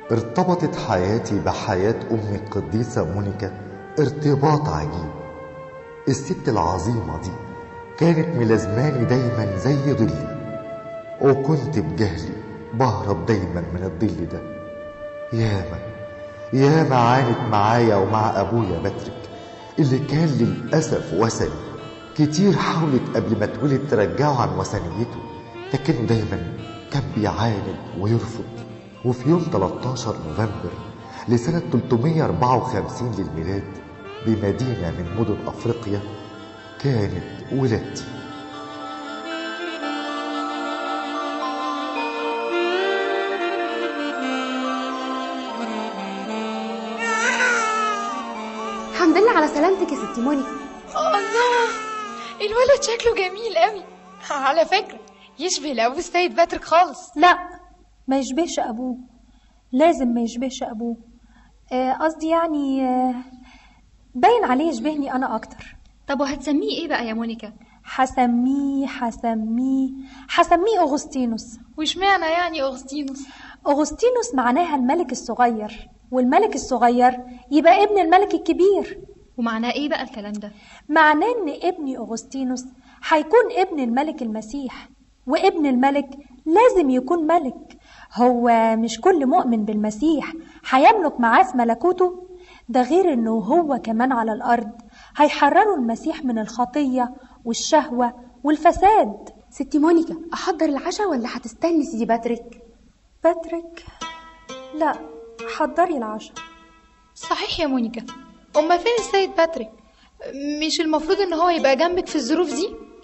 ارتبطت حياتي بحياة أمي القديسة مونيكا ارتباط عجيب الست العظيمة دي كانت ملازماني دايما زي ظلي وكنت بجهلي بهرب دايما من الظل ده ياما ياما عانت معايا ومع أبويا باتريك اللي كان للأسف وثني كتير حاولت قبل ما اتولد ترجعه عن وثنيته لكنه دايما كان بيعاند ويرفض وفي يوم 13 نوفمبر لسنة 354 للميلاد بمدينة من مدن أفريقيا كانت ولادتي الحمد لله على سلامتك يا ست مونيكا الله الولد شكله جميل قوي على فكرة يشبه لأبو السيد باتريك خالص لا ما يشبهش أبوه لازم ما يشبهش أبوه آه، قصدي يعني آه، باين عليه يشبهني أنا أكتر طب وهتسميه ايه بقى يا مونيكا حسميه حسميه حسميه أغسطينوس واشمعنى يعني أغسطينوس أغسطينوس معناها الملك الصغير والملك الصغير يبقى ابن الملك الكبير ومعناه ايه بقى الكلام ده معناه ان ابني أغسطينوس هيكون ابن الملك المسيح وابن الملك لازم يكون ملك هو مش كل مؤمن بالمسيح هيملك معاه في ملكوته ده غير انه هو كمان على الارض هيحرروا المسيح من الخطية والشهوة والفساد ست مونيكا احضر العشاء ولا هتستني سيدي باتريك باتريك لا حضري العشاء صحيح يا مونيكا أما فين السيد باتريك مش المفروض إن هو يبقى جنبك في الظروف دي